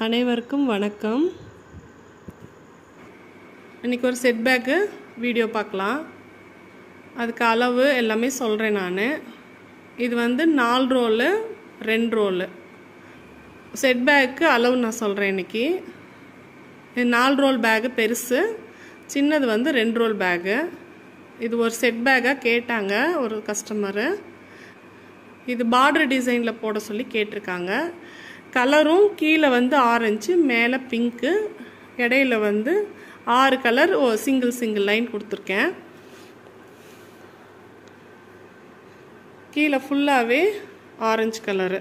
அனைவருக்கும் வணக்கம் இன்றைக்கி ஒரு செட் பேக்கு வீடியோ பார்க்கலாம் அதுக்கு அளவு எல்லாமே சொல்கிறேன் நான் இது வந்து நாலு ரோலு ரெண்டு ரோலு செட் பேக்கு அளவு நான் சொல்கிறேன் இன்றைக்கி இது நாலு ரோல் பேகு பெருசு சின்னது வந்து ரெண்டு ரோல் பேகு இது ஒரு செட் பேக்காக கேட்டாங்க ஒரு கஸ்டமரு இது பார்டர் டிசைனில் போட சொல்லி கேட்டிருக்காங்க கலரும் கீழே வந்து ஆரஞ்சு மேலே பிங்க்கு இடையில வந்து ஆறு கலர் ஓ சிங்கிள் சிங்கிள் லைன் கொடுத்துருக்கேன் கீழே ஃபுல்லாகவே ஆரஞ்சு கலரு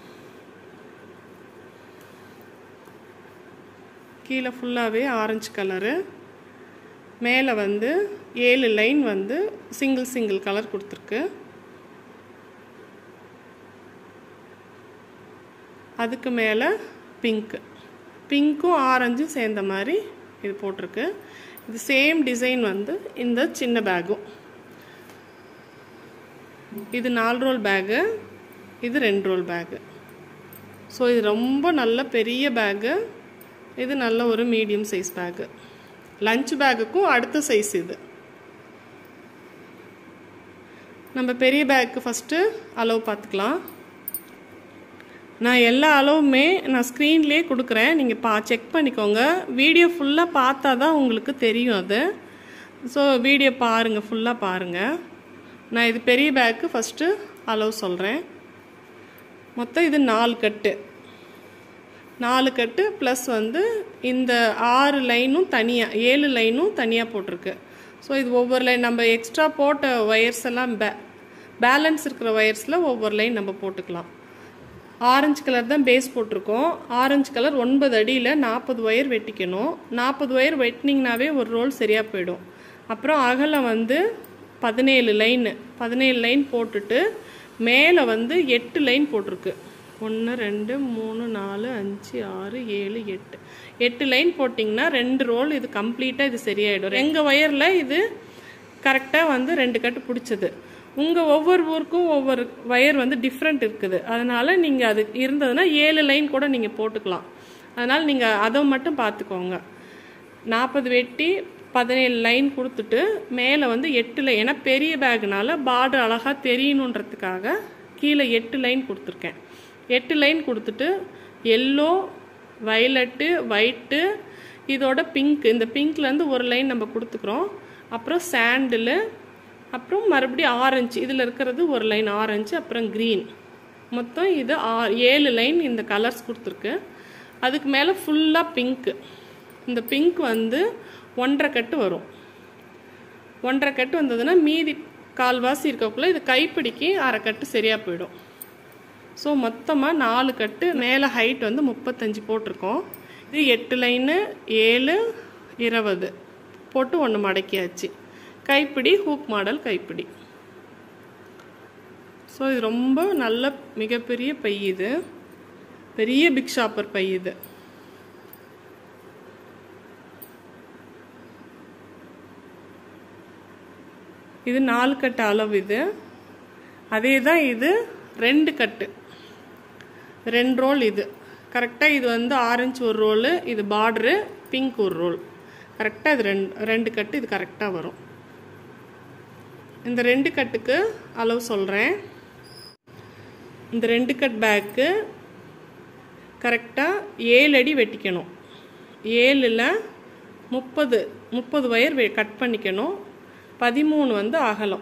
கீழே ஃபுல்லாகவே ஆரஞ்சு கலரு மேலே வந்து ஏழு லைன் வந்து சிங்கிள் சிங்கிள் கலர் கொடுத்துருக்கு அதுக்கு மேலே பிங்க்கு பிங்க்கும் ஆரஞ்சும் சேர்ந்த மாதிரி இது போட்டிருக்கு இது சேம் டிசைன் வந்து இந்த சின்ன பேக்கும் இது நாலு ரோல் பேகு இது ரெண்டு ரோல் பேகு ஸோ இது ரொம்ப நல்ல பெரிய பேகு இது நல்ல ஒரு மீடியம் சைஸ் பேகு லஞ்ச் பேக்குக்கும் அடுத்த சைஸ் இது நம்ம பெரிய பேக்கு ஃபஸ்ட்டு அளவு பார்த்துக்கலாம் நான் எல்லா அளவுமே நான் ஸ்க்ரீன்லேயே கொடுக்குறேன் நீங்கள் பா செக் பண்ணிக்கோங்க வீடியோ ஃபுல்லாக பார்த்தா தான் உங்களுக்கு தெரியும் அது ஸோ வீடியோ பாருங்கள் ஃபுல்லாக பாருங்கள் நான் இது பெரிய பேக்கு ஃபஸ்ட்டு அளவு சொல்கிறேன் மொத்தம் இது நாலு கட்டு நாலு கட்டு ப்ளஸ் வந்து இந்த ஆறு லைனும் தனியாக ஏழு லைனும் தனியாக போட்டிருக்கு ஸோ இது ஒவ்வொரு லைன் நம்ம எக்ஸ்ட்ரா போட்ட ஒயர்ஸ் எல்லாம் பே பேலன்ஸ் இருக்கிற ஒயர்ஸில் ஒவ்வொரு லைன் நம்ம போட்டுக்கலாம் ஆரஞ்சு கலர் தான் பேஸ் போட்டிருக்கோம் ஆரஞ்சு கலர் ஒன்பது அடியில் நாற்பது ஒயர் வெட்டிக்கணும் நாற்பது ஒயர் வெட்டினீங்கனாவே ஒரு ரோல் சரியாக போயிடும் அப்புறம் அகலம் வந்து பதினேழு லைனு பதினேழு லைன் போட்டுட்டு மேலே வந்து எட்டு லைன் போட்டிருக்கு ஒன்று ரெண்டு மூணு நாலு அஞ்சு ஆறு ஏழு எட்டு எட்டு லைன் போட்டிங்கன்னா ரெண்டு ரோல் இது கம்ப்ளீட்டாக இது சரியாயிடும் எங்கள் ஒயரில் இது கரெக்டாக வந்து ரெண்டு கட்டு பிடிச்சது உங்கள் ஒவ்வொரு ஊருக்கும் ஒவ்வொரு ஒயர் வந்து டிஃப்ரெண்ட் இருக்குது அதனால் நீங்கள் அது இருந்ததுன்னா ஏழு லைன் கூட நீங்கள் போட்டுக்கலாம் அதனால் நீங்கள் அதை மட்டும் பார்த்துக்கோங்க நாற்பது வெட்டி பதினேழு லைன் கொடுத்துட்டு மேலே வந்து எட்டு லைன் ஏன்னா பெரிய பேக்குனால பார்டர் அழகாக தெரியணுன்றதுக்காக கீழே எட்டு லைன் கொடுத்துருக்கேன் எட்டு லைன் கொடுத்துட்டு எல்லோ வயலட்டு ஒயிட்டு இதோட பிங்க் இந்த பிங்க்லேருந்து ஒரு லைன் நம்ம கொடுத்துக்குறோம் அப்புறம் சாண்டில் அப்புறம் மறுபடியும் ஆரஞ்சு இதில் இருக்கிறது ஒரு லைன் ஆரஞ்சு அப்புறம் க்ரீன் மொத்தம் இது ஆ ஏழு லைன் இந்த கலர்ஸ் கொடுத்துருக்கு அதுக்கு மேலே ஃபுல்லாக பிங்க்கு இந்த பிங்க் வந்து ஒன்றரை கட்டு வரும் ஒன்றரை கட்டு வந்ததுன்னா மீதி கால்வாசி இருக்கக்குள்ளே இது கைப்பிடிக்கு அரை கட்டு சரியாக போயிடும் ஸோ மொத்தமாக நாலு கட்டு மேலே ஹைட் வந்து முப்பத்தஞ்சு போட்டிருக்கோம் இது எட்டு லைனு ஏழு இருபது போட்டு ஒன்று மடக்கியாச்சு கைப்பிடி ஹூக் மாடல் கைப்பிடி ஸோ இது ரொம்ப நல்ல மிகப்பெரிய பை இது பெரிய பிக் ஷாப்பர் பை இது இது நாலு கட்டு அளவு இது அதே தான் இது ரெண்டு கட்டு ரெண்டு ரோல் இது கரெக்டாக இது வந்து ஆரஞ்சு ஒரு ரோலு இது பார்டரு பிங்க் ஒரு ரோல் கரெக்டாக இது ரெண்டு ரெண்டு கட்டு இது கரெக்டாக வரும் இந்த ரெண்டு கட்டுக்கு அளவு சொல்கிறேன் இந்த ரெண்டு கட் பேக்கு கரெக்டாக ஏழு அடி வெட்டிக்கணும் ஏழில் முப்பது முப்பது ஒயர் கட் பண்ணிக்கணும் பதிமூணு வந்து அகலம்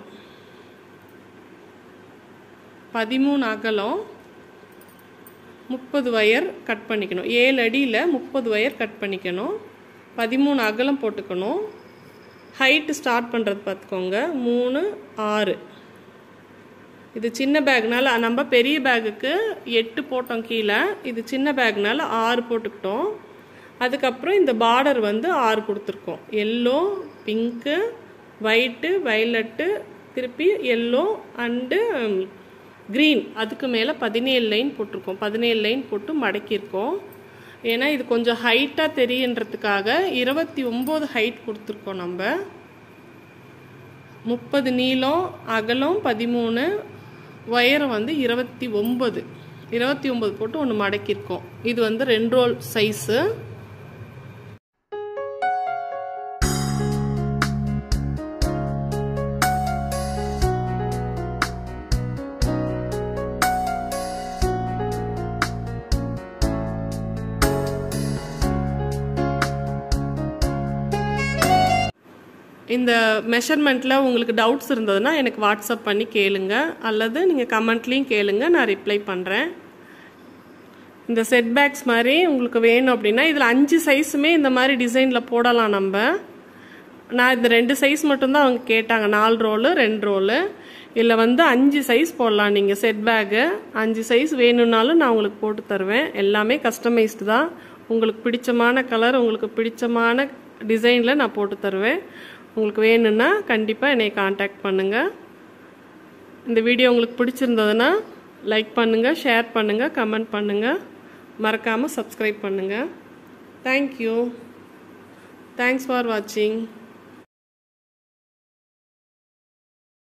பதிமூணு அகலம் முப்பது ஒயர் கட் பண்ணிக்கணும் ஏழு அடியில் முப்பது ஒயர் கட் பண்ணிக்கணும் பதிமூணு அகலம் போட்டுக்கணும் ஹைட்டு ஸ்டார்ட் பண்ணுறது பார்த்துக்கோங்க மூணு ஆறு இது சின்ன பேக்னால நம்ம பெரிய பேக்குக்கு எட்டு போட்டோம் கீழே இது சின்ன பேக்னால ஆறு போட்டுக்கிட்டோம் அதுக்கப்புறம் இந்த பார்டர் வந்து ஆறு கொடுத்துருக்கோம் எல்லோ பிங்க்கு ஒயிட்டு வயலட்டு திருப்பி எல்லோ அண்டு க்ரீன் அதுக்கு மேலே பதினேழு லைன் போட்டிருக்கோம் பதினேழு லைன் போட்டு மடக்கியிருக்கோம் ஏன்னா இது கொஞ்சம் ஹைட்டாக தெரியுன்றதுக்காக இருபத்தி ஒம்பது ஹைட் கொடுத்துருக்கோம் நம்ம முப்பது நீளம் அகலம் பதிமூணு உயரம் வந்து இருபத்தி ஒம்பது இருபத்தி ஒம்பது போட்டு ஒன்று மடக்கியிருக்கோம் இது வந்து ரெண்டு ரோல் சைஸு இந்த மெஷர்மெண்ட்டில் உங்களுக்கு டவுட்ஸ் இருந்ததுன்னா எனக்கு வாட்ஸ்அப் பண்ணி கேளுங்க அல்லது நீங்கள் கமெண்ட்லேயும் கேளுங்க நான் ரிப்ளை பண்ணுறேன் இந்த செட் பேக்ஸ் மாதிரி உங்களுக்கு வேணும் அப்படின்னா இதில் அஞ்சு சைஸுமே இந்த மாதிரி டிசைனில் போடலாம் நம்ம நான் இந்த ரெண்டு சைஸ் மட்டும்தான் அவங்க கேட்டாங்க நாலு ரோலு ரெண்டு ரோலு இதில் வந்து அஞ்சு சைஸ் போடலாம் நீங்கள் செட் பேக்கு அஞ்சு சைஸ் வேணும்னாலும் நான் உங்களுக்கு போட்டு தருவேன் எல்லாமே கஸ்டமைஸ்டு தான் உங்களுக்கு பிடிச்சமான கலர் உங்களுக்கு பிடிச்சமான டிசைனில் நான் போட்டு தருவேன் உங்களுக்கு வேணும்னா கண்டிப்பாக என்னை காண்டாக்ட் பண்ணுங்கள் இந்த வீடியோ உங்களுக்கு பிடிச்சிருந்ததுன்னா லைக் பண்ணுங்கள் ஷேர் பண்ணுங்கள் கமெண்ட் பண்ணுங்கள் மறக்காமல் சப்ஸ்கிரைப் பண்ணுங்கள் தேங்க்யூ தேங்க்ஸ் ஃபார் வாட்சிங்